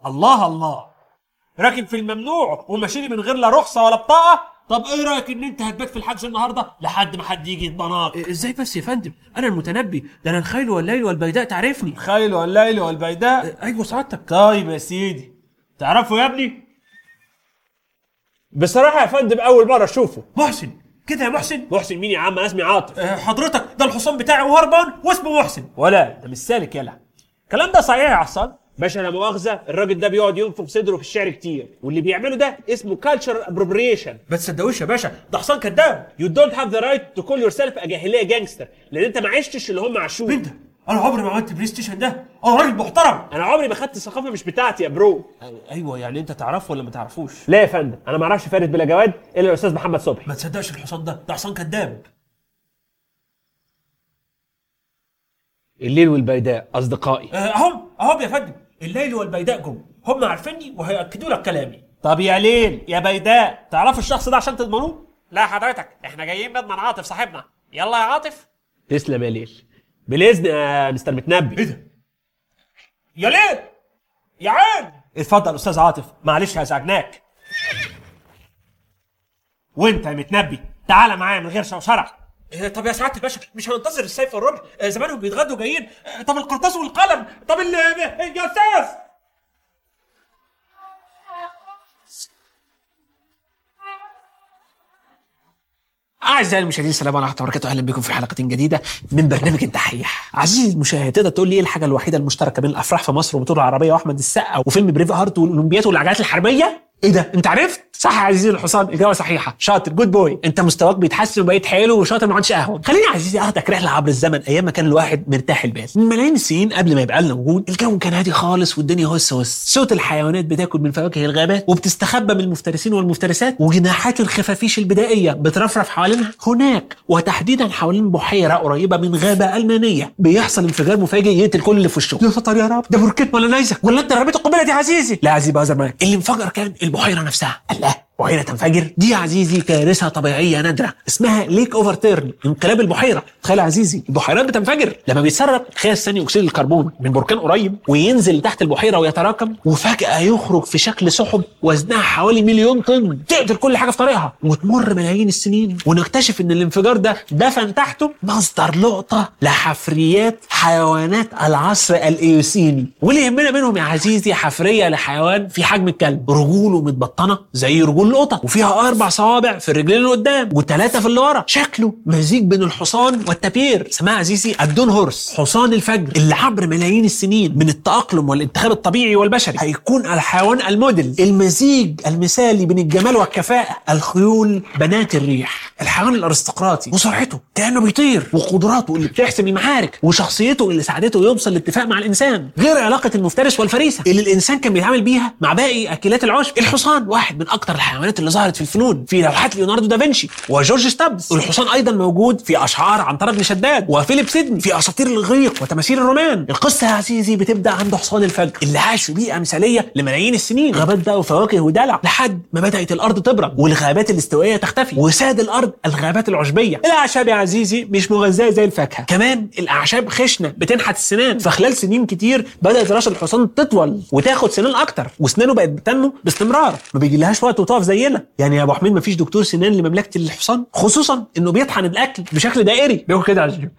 الله الله راكب في الممنوع وماشي من غير لا رخصه ولا بطاقه طب ايه رايك ان انت هتبات في الحجز النهارده لحد ما حد يجي يضمناك ازاي بس يا فندم انا المتنبي ده انا الخيل والليل والبيداء تعرفني الخيل والليل والبيداء ايوه سعادتك طيب يا سيدي تعرفه يا ابني بصراحه يا فندم اول مره اشوفه محسن كده يا محسن محسن مين يا عم انا اسمي عاطف أه، حضرتك ده الحصان بتاعي وهربان واسمه محسن ولا ده مش سالك يلا الكلام ده صحيح يا عصام باشا لا مؤاخذه الراجل ده بيقعد ينفخ صدره في الشعر كتير واللي بيعمله ده اسمه كالتشر ابروبريشن ما تصدقوش يا باشا ده حصان كداب يو دونت هاف ذا رايت تو كول يور سيلف ا جاهليه جانجستر لان انت ما عشتش اللي هم عاشوه انت انا عمري ما عملت بلاي ستيشن ده انا راجل محترم انا عمري ما خدت ثقافه مش بتاعتي يا برو ايوه يعني انت تعرفه ولا ما تعرفوش لا يا فندم انا ما اعرفش فارس بلا جواد الا الاستاذ محمد صبحي ما تصدقش الحصان ده ده حصان كداب الليل والبيداء اصدقائي أه، اهم اهم يا فندم الليل والبيداء جم هم عارفيني وهياكدوا لك كلامي طب يا ليل يا بيداء تعرفوا الشخص ده عشان تضمنوه لا حضرتك احنا جايين نضمن عاطف صاحبنا يلا يا عاطف تسلم يا ليل بالاذن يا مستر متنبي ايه ده يا ليل يا عين اتفضل استاذ عاطف معلش هزعجناك وانت يا متنبي تعالى معايا من غير شوشره إيه، طب يا سعاده الباشا مش هننتظر السيف والرمح آه، زمانهم بيتغدوا جايين آه، طب القرطاس والقلم طب ال يا استاذ أعزائي المشاهدين السلام عليكم ورحمة الله وبركاته أهلا بكم في حلقة جديدة من برنامج الدحيح. عزيزي المشاهد تقدر تقول لي إيه الحاجة الوحيدة المشتركة بين الأفراح في مصر وبطولة العربية وأحمد السقا وفيلم بريف هارت والأولمبيات والعجلات الحربية؟ إيه ده؟ أنت عرفت؟ صح يا عزيزي الحصان إجابة صحيحة، شاطر جود بوي، أنت مستواك بيتحسن وبقيت حلو وشاطر ما عادش أهون. خليني يا عزيزي أخدك رحلة عبر الزمن أيام ما كان الواحد مرتاح البال. من ملايين السنين قبل ما يبقى لنا وجود، الجو كان هادي خالص والدنيا هس هس. صوت الحيوانات بتاكل من فواكه الغابات وبتستخبى من المفترسين والمفترسات وجناحات الخفافيش البدائية بترفرف حوالينها هناك وتحديدا حوالين بحيرة قريبة من غابة ألمانية بيحصل انفجار مفاجئ يقتل كل اللي في وشه يا سطر يا رب ده بركان ولا نيزك ولا انت رميت القنبلة دي يا عزيزي لا يا عزيزي بهزر معاك اللي انفجر كان البحيرة نفسها الله وهنا تنفجر دي يا عزيزي كارثه طبيعيه نادره اسمها ليك اوفر تيرن انقلاب البحيره تخيل يا عزيزي البحيرات بتنفجر لما بيتسرب خيال ثاني اكسيد الكربون من بركان قريب وينزل تحت البحيره ويتراكم وفجاه يخرج في شكل سحب وزنها حوالي مليون طن تقتل كل حاجه في طريقها وتمر ملايين السنين ونكتشف ان الانفجار ده دفن تحته مصدر لقطه لحفريات حيوانات العصر الايوسيني واللي يهمنا منهم يا عزيزي حفريه لحيوان في حجم الكلب رجوله متبطنه زي رجول القطط وفيها اربع صوابع في الرجلين اللي قدام وثلاثه في اللي ورا شكله مزيج بين الحصان والتبير اسمها عزيزي الدون هورس حصان الفجر اللي عبر ملايين السنين من التاقلم والانتخاب الطبيعي والبشري هيكون الحيوان الموديل المزيج المثالي بين الجمال والكفاءه الخيول بنات الريح الحيوان الارستقراطي وسرعته كانه بيطير وقدراته اللي بتحسم المعارك وشخصيته اللي ساعدته يوصل لاتفاق مع الانسان غير علاقه المفترس والفريسه اللي الانسان كان بيتعامل بيها مع باقي اكلات العشب الحصان واحد من اكتر الحيوانات اللي ظهرت في الفنون في لوحات ليوناردو دافنشي وجورج ستابز الحصان ايضا موجود في اشعار عنتر بن شداد وفيليب سيدني في اساطير الاغريق وتماثيل الرومان القصه يا عزيزي بتبدا عند حصان الفجر اللي عاش في بيئه مثاليه لملايين السنين غابات بقى وفواكه ودلع لحد ما بدات الارض تبرد والغابات الاستوائيه تختفي وساد الارض الغابات العشبيه الاعشاب يا عزيزي مش مغذاه زي الفاكهه كمان الاعشاب خشنه بتنحت السنان فخلال سنين كتير بدات راس الحصان تطول وتاخد سنان اكتر وسنانه بقت بتنمو باستمرار ما بيجيلهاش وقت وتقف زينا يعني يا ابو حميد ما فيش دكتور سنان لمملكه الحصان خصوصا انه بيطحن الاكل بشكل دائري بياكل كده يا عزيزي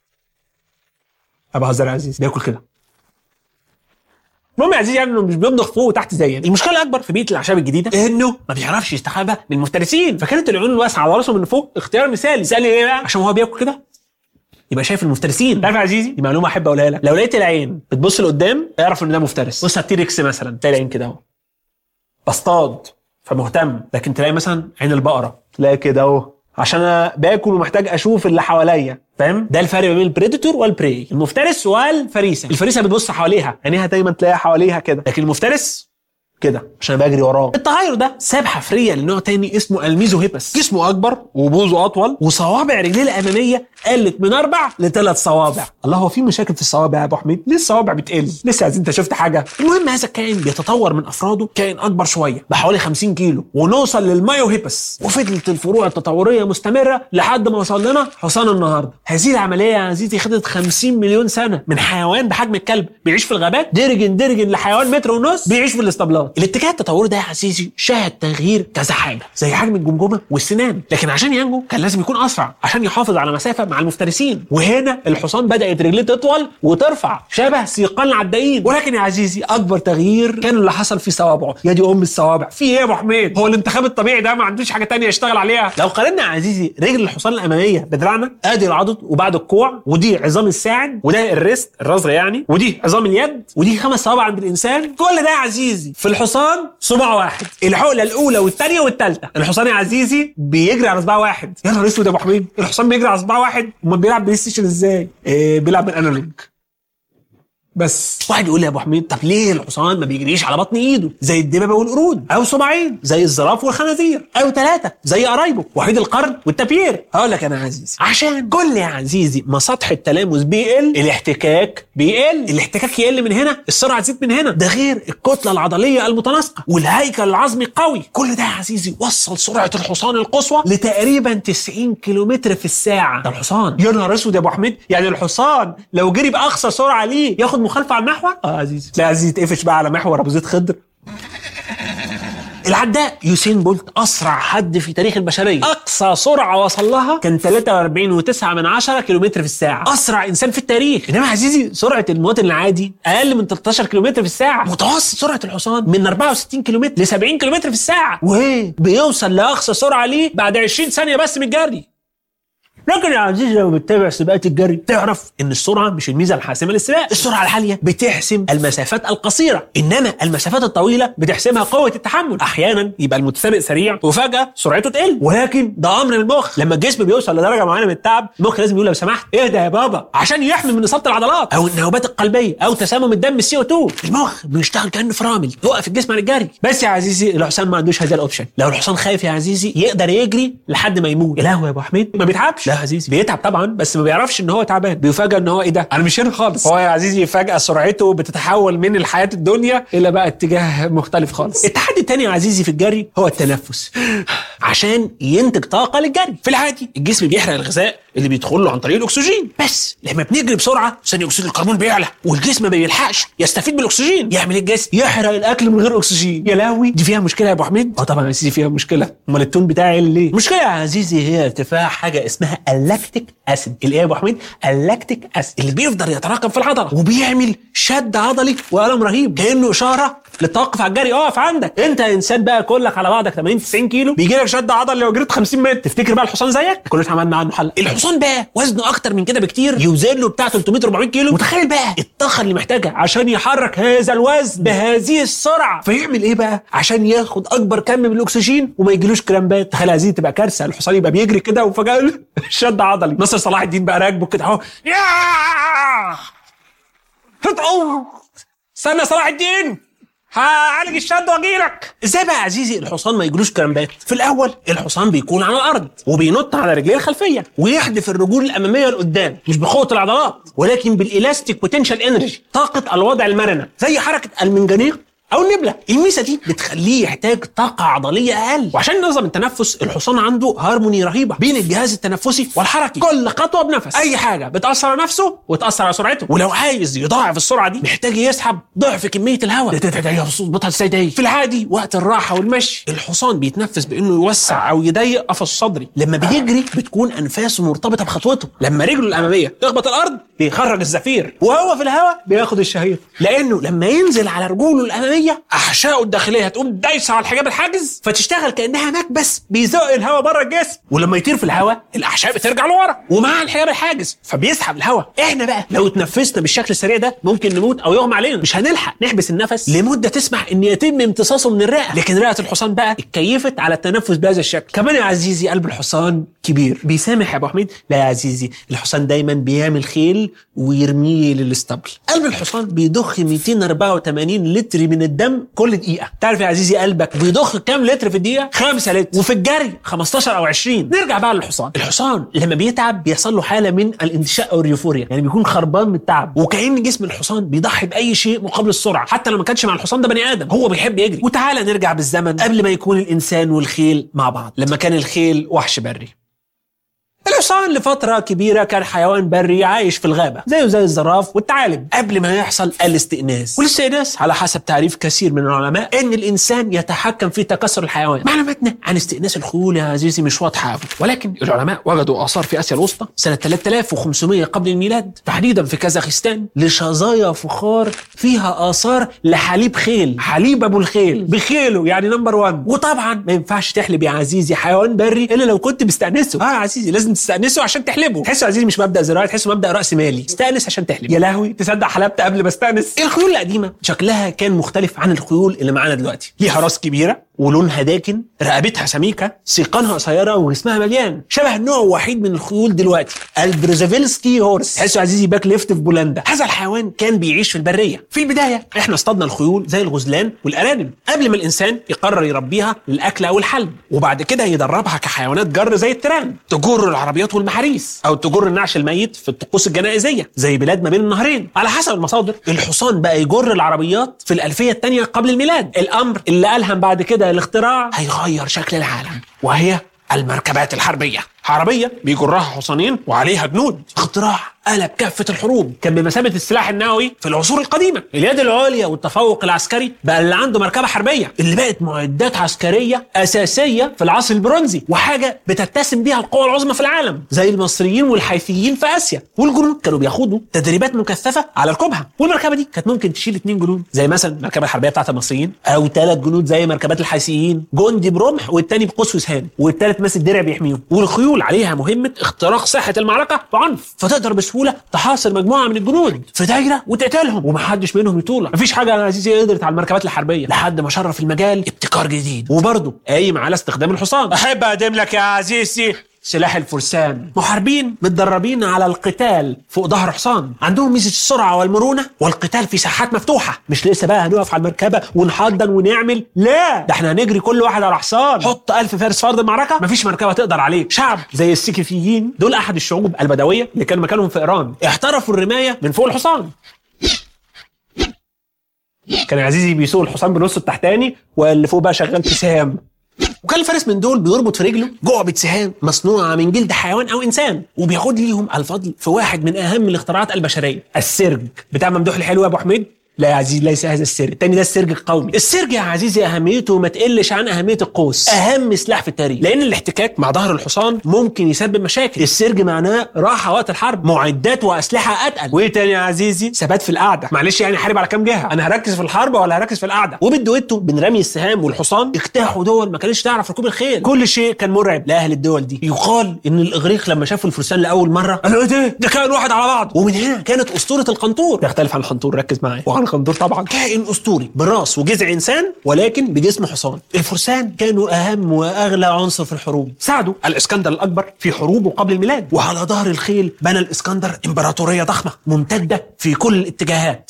ابو هزار يا عزيز بياكل كده المهم يا عزيزي يعني انه مش بيمضغ فوق وتحت زينا المشكله الاكبر في بيئه الاعشاب الجديده انه ما بيعرفش يستخبى من المفترسين فكانت العيون الواسعه على راسه من فوق اختيار مثالي سالني ايه بقى عشان هو بياكل كده يبقى شايف المفترسين عارف يا عزيزي دي معلومه احب اقولها لك لو لقيت العين بتبص لقدام اعرف ان ده مفترس بص على التيركس مثلا تلاقي العين كده اهو بصطاد فمهتم لكن تلاقي مثلا عين البقره تلاقي كده اهو عشان انا باكل ومحتاج اشوف اللي حواليا فاهم ده الفرق بين البريدتور والبري المفترس والفريسه الفريسه بتبص حواليها عينيها دايما تلاقيها حواليها كده لكن المفترس كده عشان بجري وراه التغير ده ساب حفريه لنوع تاني اسمه الميزو هيبس جسمه اكبر وبوزه اطول وصوابع رجليه الاماميه قلت من اربع لثلاث صوابع الله هو في مشاكل في الصوابع يا ابو حميد ليه الصوابع بتقل لسه عايزين انت شفت حاجه المهم هذا الكائن بيتطور من افراده كائن اكبر شويه بحوالي 50 كيلو ونوصل للمايو هيبس وفضلت الفروع التطوريه مستمره لحد ما وصل لنا حصان النهارده هذه العمليه يا عزيزي خدت 50 مليون سنه من حيوان بحجم الكلب بيعيش في الغابات درجن درجن لحيوان متر ونص بيعيش في الاسطبلات الاتجاه التطوري ده يا عزيزي شهد تغيير كذا حاجه زي حجم الجمجمه والسنان لكن عشان ينجو كان لازم يكون اسرع عشان يحافظ على مسافه مع المفترسين وهنا الحصان بدات رجليه تطول وترفع شبه سيقان العدائين ولكن يا عزيزي اكبر تغيير كان اللي حصل في صوابعه يا دي ام الصوابع في ايه يا ابو حميد هو الانتخاب الطبيعي ده ما عندوش حاجه تانية يشتغل عليها لو قارنا يا عزيزي رجل الحصان الاماميه بدراعنا ادي العضد وبعد الكوع ودي عظام الساعد وده الريست الرزق يعني ودي عظام اليد ودي خمس صوابع عند الانسان كل ده يا عزيزي في الحصان صباع واحد الحقله الاولى والثانيه والثالثه الحصان يا عزيزي بيجري على صباع واحد يا نهار اسود يا ابو حميد الحصان بيجري على صباع واحد امال بيلعب بلاي ستيشن ازاي إيه بيلعب بالانالوج بس واحد يقول لي يا ابو حميد طب ليه الحصان ما بيجريش على بطن ايده زي الدببه والقرود او صباعين زي الزراف والخنازير او ثلاثه زي قرايبه وحيد القرن والتبيير هقول لك انا يا عزيزي عشان كل يا عزيزي ما سطح التلامس بيقل الاحتكاك بيقل الاحتكاك يقل من هنا السرعه تزيد من هنا ده غير الكتله العضليه المتناسقه والهيكل العظمي قوي كل ده يا عزيزي وصل سرعه الحصان القصوى لتقريبا 90 كيلومتر في الساعه ده الحصان يا نهار اسود يا ابو حميد يعني الحصان لو جري باقصى سرعه ليه ياخد مخالفه على المحور اه عزيزي لا عزيزي تقفش بقى على محور ابو زيد خضر العداء يوسين بولت اسرع حد في تاريخ البشريه اقصى سرعه وصل لها كان 43.9 من 10 كيلومتر في الساعه اسرع انسان في التاريخ انما يا عزيزي سرعه المواطن العادي اقل من 13 كيلومتر في الساعه متوسط سرعه الحصان من 64 كيلومتر ل 70 كيلومتر في الساعه وايه بيوصل لاقصى سرعه ليه بعد 20 ثانيه بس من الجري لكن يا عزيزي لو بتتابع سباقات الجري تعرف ان السرعه مش الميزه الحاسمه للسباق السرعه العاليه بتحسم المسافات القصيره انما المسافات الطويله بتحسمها قوه التحمل احيانا يبقى المتسابق سريع وفجاه سرعته تقل ولكن ده امر من المخ لما الجسم بيوصل لدرجه معينه من التعب المخ لازم يقول لو سمحت اهدى يا بابا عشان يحمي من اصابه العضلات او النوبات القلبيه او تسمم الدم السي او 2 المخ بيشتغل كانه فرامل يوقف الجسم عن الجري بس يا عزيزي الحصان ما عندوش هذا الاوبشن لو الحصان خايف يا عزيزي يقدر يجري لحد ما يموت يا لهوي يا ابو حميد ما بيتعبش لا يا عزيزي بيتعب طبعا بس ما بيعرفش ان هو تعبان بيفاجئ ان هو ايه ده انا مش هنا خالص هو يا عزيزي فجاه سرعته بتتحول من الحياه الدنيا الى بقى اتجاه مختلف خالص التحدي التاني يا عزيزي في الجري هو التنفس عشان ينتج طاقه للجري في العادي الجسم بيحرق الغذاء اللي بيدخل له عن طريق الاكسجين بس لما بنجري بسرعه ثاني اكسيد الكربون بيعلى والجسم ما بيلحقش يستفيد بالاكسجين يعمل ايه الجسم يحرق الاكل من غير اكسجين يا لهوي دي فيها مشكله يا ابو حميد اه طبعا يا سيدي فيها مشكله امال التون بتاعي ليه المشكله يا عزيزي هي ارتفاع حاجه اسمها اللاكتيك اسيد الايه يا ابو حميد اللاكتيك اسيد اللي بيفضل يتراكم في العضله وبيعمل شد عضلي والم رهيب كانه اشاره للتوقف على الجري اقف عندك انت انسان بقى كلك على بعضك 80 90 كيلو بيجي لك شد عضلي لو جريت 50 متر تفتكر بقى الحصان زيك كلنا عملنا عنه حلقه الحصان بقى وزنه اكتر من كده بكتير يوزن له بتاع 300 400 كيلو متخيل بقى الطاقه اللي محتاجها عشان يحرك هذا الوزن بهذه السرعه فيعمل ايه بقى عشان ياخد اكبر كم من الاكسجين وما يجيلوش كرامبات تخيل هذه تبقى كارثه الحصان يبقى بيجري كده وفجاه شد عضلي نصر صلاح الدين بقى راكبه كده اهو ياه أوه. استنى يا صلاح الدين هعالج الشد واجيلك ازاي بقى يا عزيزي الحصان ما يجيلوش كرامبات في الاول الحصان بيكون على الارض وبينط على رجليه الخلفيه ويحدف الرجول الاماميه لقدام مش بقوه العضلات ولكن بالالاستيك بوتنشال انرجي طاقه الوضع المرنه زي حركه المنجنيق او النبله الميزه دي بتخليه يحتاج طاقه عضليه اقل وعشان ينظم التنفس الحصان عنده هارموني رهيبه بين الجهاز التنفسي والحركي كل خطوه بنفس اي حاجه بتاثر على نفسه وتاثر على سرعته ولو عايز يضاعف السرعه دي محتاج يسحب ضعف كميه الهواء ده ده ده يظبطها ازاي ده في العادي وقت الراحه والمشي الحصان بيتنفس بانه يوسع او يضيق قفص صدري لما بيجري بتكون انفاسه مرتبطه بخطوته لما رجله الاماميه تخبط الارض بيخرج الزفير وهو في الهواء بياخد الشهيق لانه لما ينزل على رجوله الاماميه احشائه الداخليه هتقوم دايسه على الحجاب الحاجز فتشتغل كانها مكبس بيزق الهواء بره الجسم ولما يطير في الهواء الاحشاء بترجع لورا ومع الحجاب الحاجز فبيسحب الهواء احنا بقى لو اتنفسنا بالشكل السريع ده ممكن نموت او يغمى علينا مش هنلحق نحبس النفس لمده تسمح ان يتم امتصاصه من الرئه لكن رئه الحصان بقى اتكيفت على التنفس بهذا الشكل كمان يا عزيزي قلب الحصان كبير بيسامح يا ابو حميد لا يا عزيزي الحصان دايما بيعمل خيل ويرميه للاسطبل قلب الحصان بيضخ 284 لتر من الدم كل دقيقه تعرف يا عزيزي قلبك بيضخ كام لتر في الدقيقه 5 لتر وفي الجري 15 او 20 نرجع بقى للحصان الحصان لما بيتعب بيحصل له حاله من الانتشاء او اليوفوريا يعني بيكون خربان من التعب وكأن جسم الحصان بيضحي باي شيء مقابل السرعه حتى لو ما كانش مع الحصان ده بني ادم هو بيحب يجري وتعالى نرجع بالزمن قبل ما يكون الانسان والخيل مع بعض لما كان الخيل وحش بري الحصان لفترة كبيرة كان حيوان بري عايش في الغابة زيه زي الزراف والثعالب قبل ما يحصل الاستئناس والاستئناس على حسب تعريف كثير من العلماء ان الانسان يتحكم في تكسر الحيوان معلوماتنا عن استئناس الخيول يا عزيزي مش واضحة قوي ولكن العلماء وجدوا آثار في آسيا الوسطى سنة 3500 قبل الميلاد تحديدا في كازاخستان لشظايا فخار فيها آثار لحليب خيل حليب ابو الخيل بخيله يعني نمبر 1 وطبعا ما ينفعش تحلب يا عزيزي حيوان بري الا لو كنت مستأنسه اه يا عزيزي لازم تستأنسه عشان تحلبه تحسه يا عزيزي مش مبدأ زراعي تحسه مبدأ رأس مالي استأنس عشان تحلب يا لهوي تصدق حلبت قبل ما استأنس الخيول القديمة شكلها كان مختلف عن الخيول اللي معانا دلوقتي ليها راس كبيرة ولونها داكن رقبتها سميكة سيقانها قصيرة وجسمها مليان شبه نوع وحيد من الخيول دلوقتي البروزافيلسكي هورس تحسه يا عزيزي باك ليفت في بولندا هذا الحيوان كان بيعيش في البرية في البداية احنا اصطادنا الخيول زي الغزلان والارانب قبل ما الانسان يقرر يربيها للاكل او الحلب وبعد كده يدربها كحيوانات جر زي الترام تجر العربيات والمحاريس او تجر النعش الميت في الطقوس الجنائزية زي بلاد ما بين النهرين على حسب المصادر الحصان بقى يجر العربيات في الألفية الثانية قبل الميلاد الأمر اللي ألهم بعد كده الاختراع هيغير شكل العالم وهي المركبات الحربية عربية بيجرها حصانين وعليها جنود اختراع قلب كافة الحروب كان بمثابة السلاح النووي في العصور القديمة اليد العليا والتفوق العسكري بقى اللي عنده مركبة حربية اللي بقت معدات عسكرية أساسية في العصر البرونزي وحاجة بتتسم بيها القوى العظمى في العالم زي المصريين والحيثيين في آسيا والجنود كانوا بياخدوا تدريبات مكثفة على ركوبها والمركبة دي كانت ممكن تشيل اتنين جنود زي مثلا المركبة الحربية بتاعت المصريين أو ثلاث جنود زي مركبات الحيثيين جندي برمح والتاني بقوس وسهام والتالت ماسك درع بيحميهم والخيول عليها مهمة اختراق ساحة المعركة بعنف فتقدر بسهولة تحاصر مجموعة من الجنود في دايرة وتقتلهم ومحدش منهم يطولع مفيش حاجة يا عزيزي قدرت على المركبات الحربية لحد ما شرف المجال ابتكار جديد وبرضه قايم على استخدام الحصان أحب أقدم لك يا عزيزي سلاح الفرسان محاربين متدربين على القتال فوق ظهر حصان عندهم ميزه السرعه والمرونه والقتال في ساحات مفتوحه مش لسه بقى هنقف على المركبه ونحضن ونعمل لا ده احنا هنجري كل واحد على حصان حط ألف فارس فرد المعركه مفيش مركبه تقدر عليه شعب زي السكيفيين دول احد الشعوب البدويه اللي كانوا مكانهم في ايران احترفوا الرمايه من فوق الحصان كان عزيزي بيسوق الحصان بنصه التحتاني واللي فوق بقى شغال في سهام وكان الفارس من دول بيربط في رجله جعبة سهام مصنوعة من جلد حيوان أو إنسان وبياخد ليهم الفضل في واحد من أهم الاختراعات البشرية السرج بتاع ممدوح الحلو يا أبو حميد لا يا عزيزي ليس هذا السرج التاني ده السرج القومي السرج يا عزيزي أهميته ما تقلش عن أهمية القوس أهم سلاح في التاريخ لأن الاحتكاك مع ظهر الحصان ممكن يسبب مشاكل السرج معناه راحة وقت الحرب معدات وأسلحة أتقل وإيه تاني يا عزيزي ثبات في القعدة معلش يعني حارب على كام جهة أنا هركز في الحرب ولا هركز في القعدة وبالدويتو بين رمي السهام والحصان اجتاحوا دول ما كانتش تعرف ركوب الخيل كل شيء كان مرعب لأهل الدول دي يقال إن الإغريق لما شافوا الفرسان لأول مرة قالوا إيه ده ده كائن واحد على بعض ومن هنا كانت أسطورة القنطور يختلف عن الخنطور ركز معايا وعن القنطور طبعا كائن أسطوري براس وجذع إنسان ولكن بجسم حصان الفرسان كانوا أهم وأغلى عنصر في الحروب ساعدوا الإسكندر الأكبر في حروبه قبل الميلاد وعلى ظهر الخيل بنى الإسكندر إمبراطورية ضخمة ممتدة في كل الاتجاهات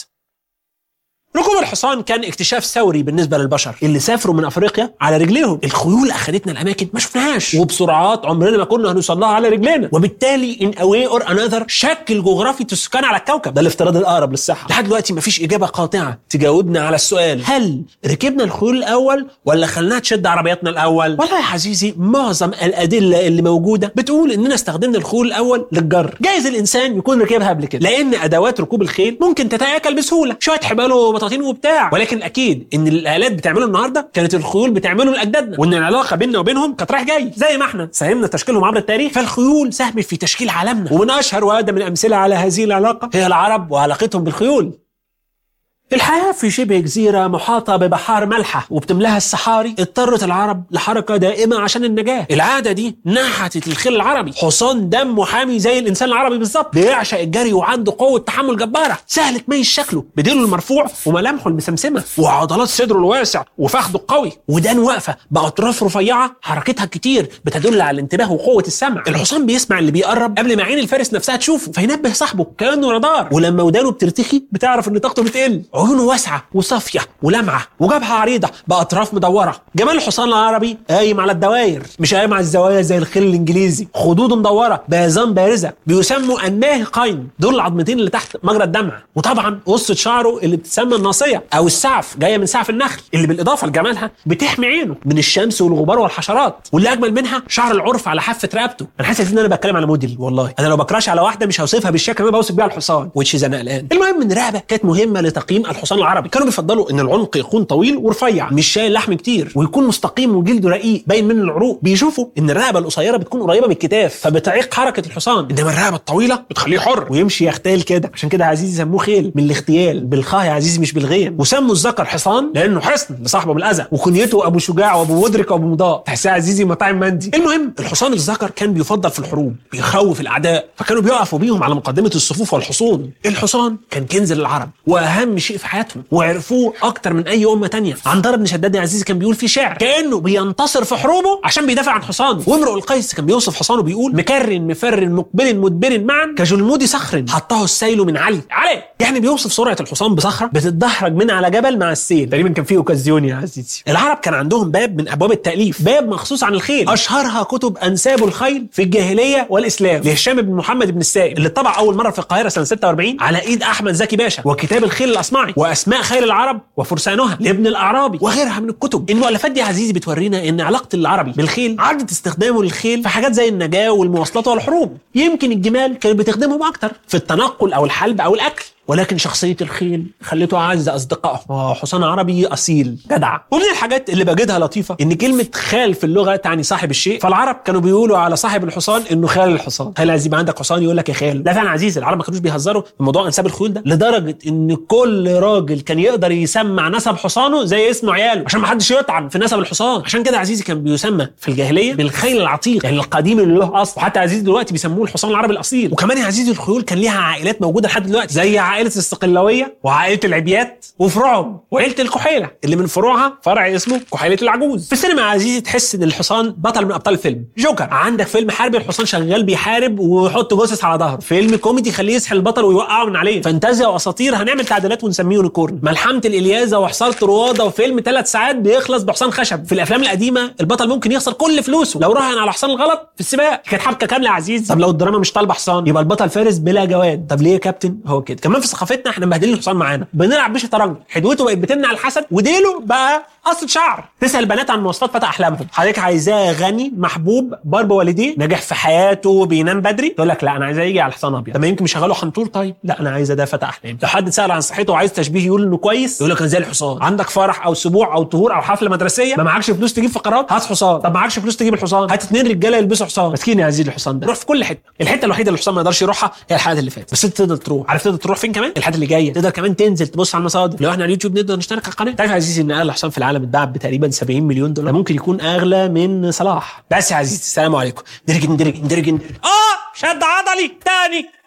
ركوب الحصان كان اكتشاف ثوري بالنسبه للبشر اللي سافروا من افريقيا على رجليهم الخيول اخذتنا الاماكن ما شفناهاش وبسرعات عمرنا ما كنا هنوصل لها على رجلينا وبالتالي ان اواي اور انذر شكل جغرافي السكان على الكوكب ده الافتراض الاقرب للصحه لحد دلوقتي ما فيش اجابه قاطعه تجاوبنا على السؤال هل ركبنا الخيول الاول ولا خلناها تشد عربياتنا الاول والله يا عزيزي معظم الادله اللي موجوده بتقول اننا استخدمنا الخيول الاول للجر جايز الانسان يكون ركبها قبل كده لان ادوات ركوب الخيل ممكن تتاكل بسهوله شويه حبال وبطاطين وبتاع ولكن اكيد ان الالات بتعمله النهارده كانت الخيول بتعمله لاجدادنا وان العلاقه بيننا وبينهم كانت رايح جاي زي ما احنا ساهمنا تشكيلهم عبر التاريخ فالخيول ساهمت في تشكيل عالمنا ومن اشهر واقدم الامثله على هذه العلاقه هي العرب وعلاقتهم بالخيول الحياة في شبه جزيرة محاطة ببحار مالحة وبتملاها الصحاري اضطرت العرب لحركة دائمة عشان النجاة العادة دي نحتت الخيل العربي حصان دم محامي زي الإنسان العربي بالظبط بيعشق الجري وعنده قوة تحمل جبارة سهل تميز شكله بديله المرفوع وملامحه المسمسمة وعضلات صدره الواسع وفخده القوي ودان واقفة بأطراف رفيعة حركتها كتير بتدل على الانتباه وقوة السمع الحصان بيسمع اللي بيقرب قبل ما عين الفارس نفسها تشوفه فينبه صاحبه كأنه رادار ولما ودانه بترتخي بتعرف ان طاقته بتقل عيونه واسعه وصافيه ولمعه وجبهه عريضه باطراف مدوره جمال الحصان العربي قايم على الدوائر مش قايم على الزوايا زي الخيل الانجليزي خدود مدوره بيظام بارزه بيسموا الناهقين دول العظمتين اللي تحت مجرى الدمع وطبعا قصه شعره اللي بتسمى الناصيه او السعف جايه من سعف النخل اللي بالاضافه لجمالها بتحمي عينه من الشمس والغبار والحشرات واللي اجمل منها شعر العرف على حافه رقبته انا حاسس ان انا بتكلم على موديل والله انا لو بكراش على واحده مش هوصفها بالشكل اللي انا بوصف بيها الحصان وتش انا قلقان المهم ان الرقبه كانت مهمه لتقييم الحصان العربي كانوا بيفضلوا ان العنق يكون طويل ورفيع مش شايل لحم كتير ويكون مستقيم وجلده رقيق باين من العروق بيشوفوا ان الرقبه القصيره بتكون قريبه من الكتاف فبتعيق حركه الحصان انما الرقبه الطويله بتخليه حر ويمشي يختال كده عشان كده يا عزيزي سموه خيل من الاغتيال بالخاء يا عزيزي مش بالغين وسموا الذكر حصان لانه حصن لصاحبه بالاذى وكنيته ابو شجاع وابو مدرك وابو مضاء تحسها يا عزيزي مطاعم مندي المهم الحصان الذكر كان بيفضل في الحروب بيخوف الاعداء فكانوا بيقفوا بيهم على مقدمه الصفوف والحصون الحصان كان كنز للعرب واهم شيء في حياتهم وعرفوه اكتر من اي امه تانية عنتر بن شداد يا عزيزي كان بيقول في شعر كانه بينتصر في حروبه عشان بيدافع عن حصانه وامرؤ القيس كان بيوصف حصانه بيقول مكر مفر مقبل مدبر معا كجلمود صخر حطه السيل من علي علي يعني بيوصف سرعه الحصان بصخره بتتدحرج من على جبل مع السيل تقريبا كان فيه اوكازيون يا عزيزي العرب كان عندهم باب من ابواب التاليف باب مخصوص عن الخيل اشهرها كتب انساب الخيل في الجاهليه والاسلام لهشام بن محمد بن السائب اللي طبع اول مره في القاهره سنه 46 على ايد احمد زكي باشا وكتاب الخيل الاصمعي واسماء خيل العرب وفرسانها لابن الاعرابي وغيرها من الكتب المؤلفات دي يا عزيزي بتورينا ان علاقه العربي بالخيل عدت استخدامه للخيل في حاجات زي النجاه والمواصلات والحروب يمكن الجمال كانت بتخدمهم اكتر في التنقل او الحلب او الاكل ولكن شخصية الخيل خلته أعز أصدقائه هو حصان عربي أصيل جدع ومن الحاجات اللي بجدها لطيفة إن كلمة خال في اللغة تعني صاحب الشيء فالعرب كانوا بيقولوا على صاحب الحصان إنه خال الحصان هل عايز يبقى عندك حصان يقول لك يا خال لا فعلا عزيز العرب ما كانوش بيهزروا في موضوع أنساب الخيول ده لدرجة إن كل راجل كان يقدر يسمع نسب حصانه زي اسم عياله عشان ما حدش يطعن في نسب الحصان عشان كده عزيزي كان بيسمى في الجاهلية بالخيل العتيق يعني القديم اللي له أصل وحتى عزيزي دلوقتي بيسموه الحصان العربي الأصيل وكمان يا عزيزي الخيول كان ليها عائلات موجودة لحد دلوقتي زي عائلة الصقلوية وعائله العبيات وفروعهم وعيله الكحيله اللي من فروعها فرع اسمه كحيله العجوز في السينما يا عزيزي تحس ان الحصان بطل من ابطال الفيلم جوكر عندك فيلم حربي الحصان شغال بيحارب ويحط جثث على ظهره فيلم كوميدي يخليه يسحل البطل ويوقعه من عليه فانتازيا واساطير هنعمل تعديلات ونسميه يونيكورن ملحمه الالياذه وحصار طروادة وفيلم ثلاث ساعات بيخلص بحصان خشب في الافلام القديمه البطل ممكن يخسر كل فلوسه لو راهن على حصان الغلط في السباق كانت حبكه كامله يا عزيز طب لو الدراما مش طالبه حصان يبقى البطل فارس بلا جواد طب ليه يا كابتن هو كده كمان في ثقافتنا احنا مبهدلين الحصان معانا بنلعب بيه شطرنج حدوته بقت بتمنع الحسد وديله بقى قصة شعر تسال البنات عن مواصفات فتى احلامهم حضرتك عايزاه غني محبوب بار بوالديه ناجح في حياته بينام بدري تقول لك لا انا عايزاه يجي على حصان ابيض طب ما يمكن مشغله حنطور طيب لا انا عايزه ده فتى احلام لو حد سال عن صحته وعايز تشبيه يقول انه كويس يقول لك انا زي الحصان عندك فرح او سبوع او طهور او حفله مدرسيه ما معكش فلوس تجيب فقرات هات حصان طب معكش فلوس تجيب الحصان هات اتنين رجاله يلبسوا حصان مسكين يا عزيزي الحصان ده روح في كل حته الحته الوحيده اللي الحصان ما يقدرش يروحها هي الحلقات اللي فاتت بس انت تقدر تروح عارف تقدر تروح فين كمان الحلقات اللي جايه تقدر كمان تنزل تبص على المصادر لو احنا على اليوتيوب نقدر نشترك على القناه تعرف يا عزيزي ان اغلى حصان في العالم اتباع بتقريبا 70 مليون دولار ممكن يكون اغلى من صلاح بس يا عزيزي السلام عليكم درجن درجن درجن اه شد عضلي تاني